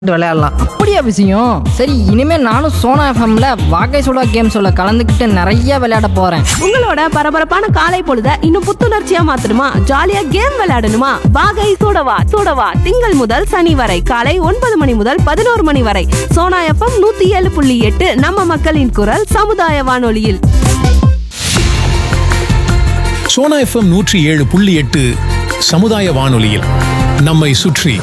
விளையாடலாம் அப்படியா விஷயம் சரி இனிமே நானும் சோனா எஃப்எம்ல வாகை சுடா கேம்ஸோட கலந்துக்கிட்டு நிறைய விளையாட போறேன் உங்களோட பரபரப்பான காலை பொழுத இன்னும் புத்துணர்ச்சியா மாத்தணுமா ஜாலியா கேம் விளையாடணுமா வாகை சூடவா சூடவா திங்கள் முதல் சனி வரை காலை ஒன்பது மணி முதல் பதினோரு மணி வரை சோனா எஃப்எம் நூத்தி ஏழு புள்ளி எட்டு நம்ம மக்களின் குரல் சமுதாய வானொலியில் சோனா எஃப்எம் நூற்றி ஏழு புள்ளி எட்டு சமுதாய வானொலியில் நம்மை சுற்றி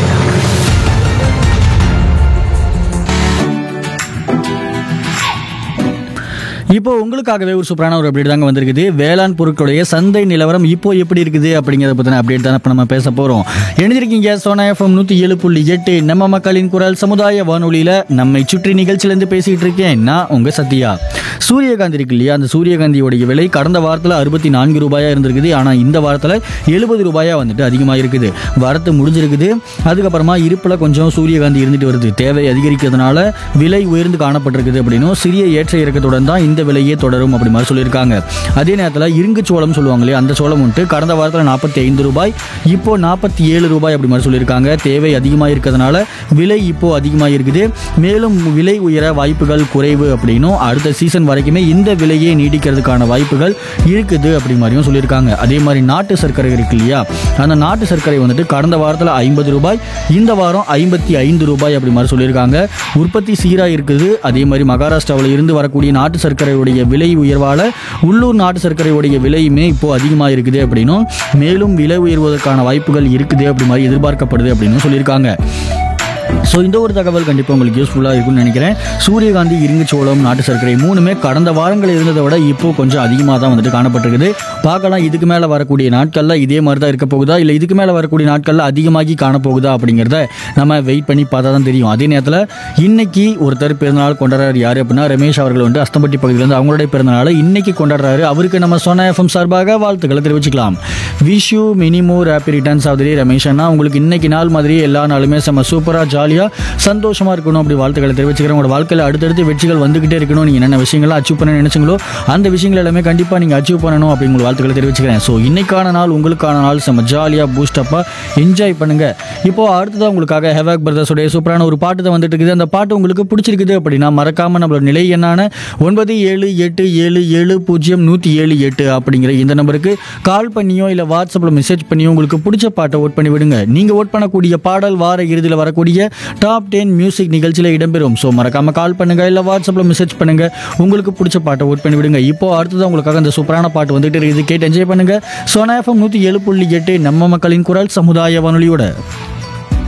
இப்போ உங்களுக்காகவே ஒரு சூப்பரான ஒரு அப்டேட் தாங்க வந்திருக்குது வேளாண் பொருட்களுடைய சந்தை நிலவரம் இப்போ எப்படி இருக்குது அப்படிங்கிறத பற்றின அப்டேட் தான் இப்போ நம்ம பேச போகிறோம் எழுந்திருக்கீங்க சோனா எஃப்எம் நூற்றி ஏழு புள்ளி எட்டு நம்ம மக்களின் குரல் சமுதாய வானொலியில் நம்மை சுற்றி நிகழ்ச்சியிலேருந்து பேசிகிட்டு இருக்கேன் நான் உங்கள் சத்யா சூரியகாந்தி இருக்கு இல்லையா அந்த சூரியகாந்தியோடைய விலை கடந்த வாரத்தில் அறுபத்தி நான்கு ரூபாயா இருந்திருக்குது ஆனால் இந்த வாரத்தில் எழுபது ரூபாயா வந்துட்டு அதிகமாக இருக்குது வரத்து முடிஞ்சிருக்குது அதுக்கப்புறமா இருப்பில் கொஞ்சம் சூரியகாந்தி இருந்துட்டு வருது தேவை அதிகரிக்கிறதுனால விலை உயர்ந்து காணப்பட்டிருக்குது அப்படின்னும் சிறிய ஏற்ற இறக்கத்துடன் தான் இந்த விலையே தொடரும் அப்படி மாதிரி சொல்லியிருக்காங்க அதே நேரத்தில் இருங்கு சோளம் சொல்லுவாங்க இல்லையா அந்த சோளம் வந்துட்டு கடந்த வாரத்தில் நாற்பத்தி ஐந்து ரூபாய் இப்போ நாற்பத்தி ஏழு ரூபாய் அப்படி மாதிரி சொல்லியிருக்காங்க தேவை அதிகமாக இருக்கிறதுனால விலை இப்போ அதிகமாக இருக்குது மேலும் விலை உயர வாய்ப்புகள் குறைவு அப்படின்னும் அடுத்த சீசன் வரைக்குமே இந்த விலையே நீடிக்கிறதுக்கான வாய்ப்புகள் இருக்குது அப்படி மாதிரியும் சொல்லியிருக்காங்க அதே மாதிரி நாட்டு சர்க்கரை இருக்கு இல்லையா அந்த நாட்டு சர்க்கரை வந்துட்டு கடந்த வாரத்தில் ஐம்பது ரூபாய் இந்த வாரம் ஐம்பத்தி ஐந்து ரூபாய் அப்படி மாதிரி சொல்லியிருக்காங்க உற்பத்தி சீராக இருக்குது அதே மாதிரி மகாராஷ்டிராவில் இருந்து வரக்கூடிய நாட்டு சர்க்கரையுடைய விலை உயர்வால் உள்ளூர் நாட்டு சர்க்கரையுடைய விலையுமே இப்போ அதிகமாக இருக்குது அப்படின்னும் மேலும் விலை உயர்வதற்கான வாய்ப்புகள் இருக்குது அப்படி மாதிரி எதிர்பார்க்கப்படுது அப்படின்னு சொல்லியிருக்காங்க ஸோ இந்த ஒரு தகவல் கண்டிப்பாக உங்களுக்கு யூஸ்ஃபுல்லாக இருக்கும்னு நினைக்கிறேன் சூரியகாந்தி இருங்கு சோளம் நாட்டு சர்க்கரை மூணுமே கடந்த வாரங்கள் இருந்ததை விட இப்போ கொஞ்சம் அதிகமாக தான் வந்துட்டு காணப்பட்டிருக்குது பார்க்கலாம் இதுக்கு மேலே வரக்கூடிய நாட்களில் இதே மாதிரி தான் இருக்க போகுதா இல்லை இதுக்கு மேலே வரக்கூடிய நாட்களில் அதிகமாகி காணப்போகுதா அப்படிங்கிறத நம்ம வெயிட் பண்ணி பார்த்தா தான் தெரியும் அதே நேரத்தில் இன்னைக்கு ஒருத்தர் பிறந்தநாள் கொண்டாடுறாரு யார் அப்படின்னா ரமேஷ் அவர்கள் வந்து அஸ்தம்பட்டி பகுதியிலேருந்து அவங்களுடைய பிறந்தநாளை இன்னைக்கு கொண்டாடுறாரு அவருக்கு நம்ம சொன்ன எஃப்எம் சார்பாக வாழ்த்துக்களை தெரிவிச்சுக்கலாம் wish you many more happy returns of the Ramesh அண்ணா உங்களுக்கு இன்னைக்கு நாள் மாதிரி எல்லா நாளுமே செம்ம சூப்பராக ஜாலியாக சந்தோஷமாக இருக்கணும் அப்படி வாழ்த்துக்களை தெரிவிச்சுக்கிறேன் உங்களோட வாழ்க்கையில் அடுத்தடுத்து வெற்றிகள் வந்துகிட்டே இருக்கணும் நீங்கள் என்னென்ன விஷயங்களை அச்சீவ் பண்ண நினைச்சீங்களோ அந்த விஷயங்கள் எல்லாமே கண்டிப்பாக நீங்கள் அச்சீவ் பண்ணணும் அப்படிங்கிற வாழ்த்துக்களை தெரிவிச்சுக்கிறேன் ஸோ இன்னைக்கான நாள் உங்களுக்கான நாள் செம்ம ஜாலியாக பூஸ்டப்பாக என்ஜாய் பண்ணுங்க இப்போ அடுத்ததாக உங்களுக்காக ஹெவாக் பிரதர்ஸோடைய சூப்பரான ஒரு பாட்டு தான் வந்துட்டு இருக்குது அந்த பாட்டு உங்களுக்கு பிடிச்சிருக்குது அப்படின்னா மறக்காம நம்மளோட நிலை என்னான ஒன்பது ஏழு எட்டு ஏழு ஏழு பூஜ்ஜியம் நூற்றி ஏழு எட்டு அப்படிங்கிற இந்த நம்பருக்கு கால் பண்ணியோ இல்லை வாட்ஸ்அப்பில் மெசேஜ் பண்ணியோ உங்களுக்கு பிடிச்ச பாட்டை ஓட் பண்ணி விடுங்க நீங்கள் ஓட் பண்ணக்கூடிய பாடல் வார இறுதியில் வரக்கூடிய டாப் டென் மியூசிக் நிகழ்ச்சியில் இடம்பெறும் ஸோ மறக்காம கால் பண்ணுங்க இல்லை வாட்ஸ்அப்பில் மெசேஜ் பண்ணுங்க உங்களுக்கு பிடிச்ச பாட்டை ஓட் பண்ணி விடுங்க இப்போ அடுத்தது உங்களுக்காக அந்த சூப்பரான பாட்டு வந்துட்டு இருக்குது கேட்டு என்ஜாய் பண்ணுங்க சோனா எஃப்எம் நூற்றி ஏழு புள்ளி எட்டு நம்ம மக்களின் குரல் சமுதாய வானொலியோட